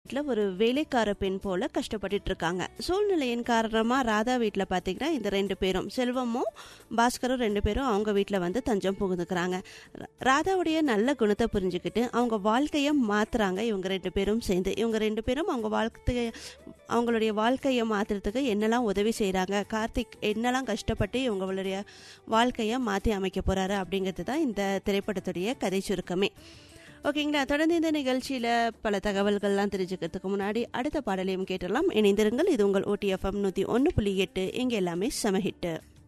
வீட்டில் ஒரு வேலைக்கார பெண் போல கஷ்டப்பட்டுட்டு இருக்காங்க சூழ்நிலையின் காரணமாக ராதா வீட்டில் பார்த்தீங்கன்னா இந்த ரெண்டு பேரும் செல்வமும் பாஸ்கரும் ரெண்டு பேரும் அவங்க வீட்டில் வந்து தஞ்சம் புகுந்துக்கிறாங்க ரா- ராதாவுடைய நல்ல குணத்தை புரிஞ்சுக்கிட்டு அவங்க வாழ்க்கையை மாத்துறாங்க இவங்க ரெண்டு பேரும் சேர்ந்து இவங்க ரெண்டு பேரும் அவங்க வாழ்க்கைய அவங்களுடைய வாழ்க்கையை மாற்றுறதுக்கு என்னெல்லாம் உதவி செய்கிறாங்க கார்த்திக் என்னெல்லாம் கஷ்டப்பட்டு இவங்களுடைய வாழ்க்கையை மாற்றி அமைக்க போகிறாரு அப்படிங்கிறது தான் இந்த திரைப்படத்துடைய கதை சுருக்கமே ஓகேங்களா தொடர்ந்து இந்த நிகழ்ச்சியில் பல தகவல்கள்லாம் தெரிஞ்சுக்கிறதுக்கு முன்னாடி அடுத்த பாடலையும் கேட்டலாம் இணைந்திருங்கள் இது உங்கள் ஓடிஎஃப்எம் நூற்றி ஒன்று புள்ளி எட்டு இங்கே எல்லாமே சமஹிட்டு